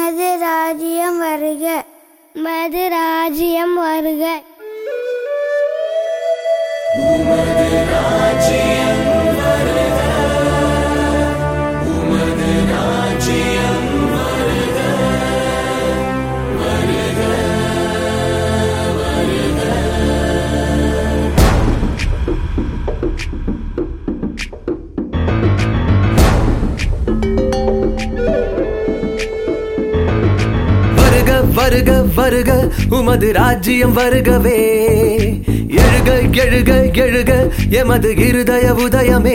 மது ராஜ்யம் வருக மது ராஜ்யம் வருக வருக வருக வருக உமது ராஜ்யம் வருகவே எழுக எழுக எழுக எமது இருதய உதயமே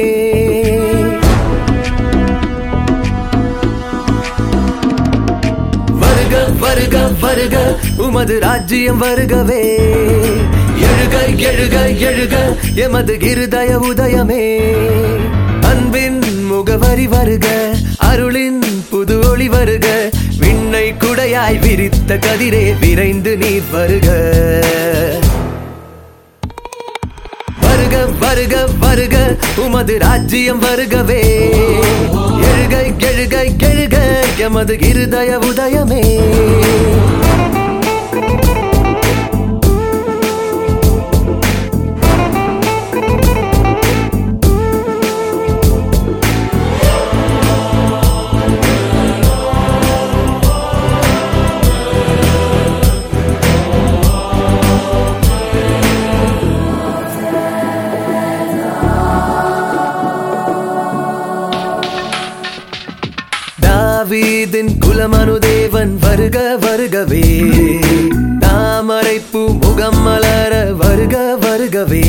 வருக வருக வருக உமது ராஜ்யம் வருகவே எழுக எழுக எழுக எமது இருதய உதயமே அன்பின் முகவரி வருக அருளின் புது ஒளி வருக விண்ணை குடையாய் விரித்த கதிரே விரைந்து நீர் வருக வருக வருக வருக உமது ராஜ்யம் வருகவே எழுக எழுக எழுக எமது இருதய உதயமே தாவீதின் குலமனுதேவன் வருக வருகவே தாமரைப்பூ முகம் மலர வருக வருகவே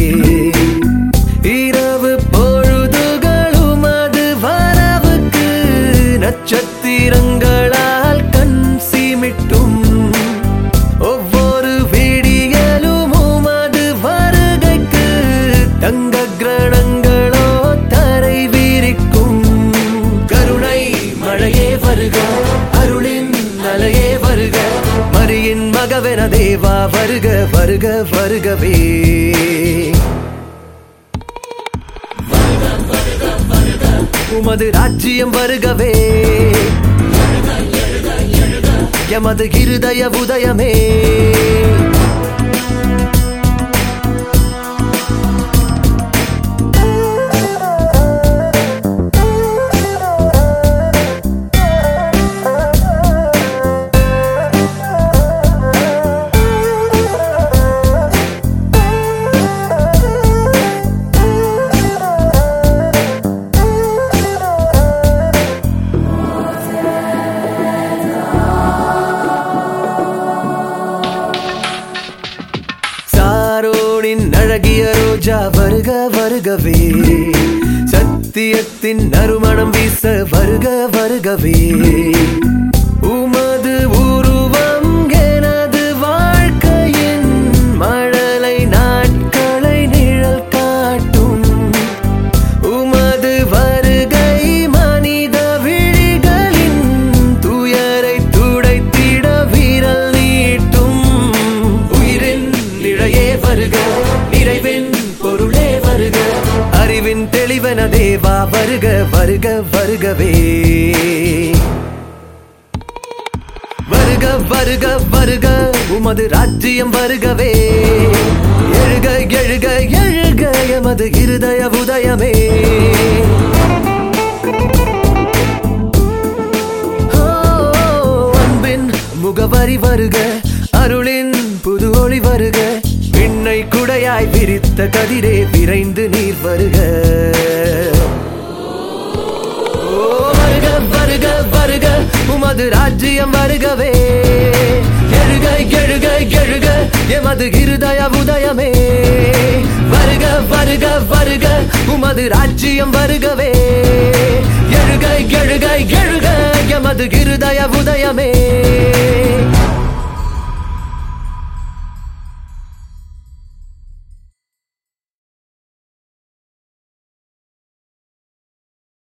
இரவு பொழுதுகளும் அது வரவுக்கு நட்சத்திரங்களால் கண் சீமிட்டும் ஒவ்வொரு விடியலும் உமது வருகைக்கு தங்க கிரணங்களோ தரை விரிக்கும் கருணை மழையே வருக அருளின் அலையே வருக மரியின் மகவென தேவா வருக வருக வருகவே உமது ராஜ்யம் வருகவே எமது இருதய உதயமே சாரோனின் அழகிய ரோஜா வருக வருகவே சத்தியத்தின் நறுமணம் வீச வருக வருகவே உமது உருவம் எனது வாழ்க்கையின் மழலை நாட்களை நிழல் காட்டும் உமது வருகை மனித விழிகளின் துயரை துடைத்திட விரல் நீட்டும் உயிரின் நிழையே வருக நிறைவின் பொருளே வருக அறிவின் தெளிவன தேவா வருக வருக வருகவே வருக வருக வருக உமது ராஜ்யம் வருகவே எழுக எழுக எழுக எமது இருதய உதயமே ஓ, அன்பின் முகவரி வருக அருளின் புது ஒளி வருக விண்ணை குடையாய் விரித்த கதிரே விரைந்து நீர் வருக ஓ, வருக வருக வருக உமது ராஜ்யம் வருகவே எழுக எழுக எழுக எமது இருதய உதயமே வருக வருக வருக உமது ராஜ்யம் வருகவே எழுக எழுக எழுக எமது இருதய உதயமே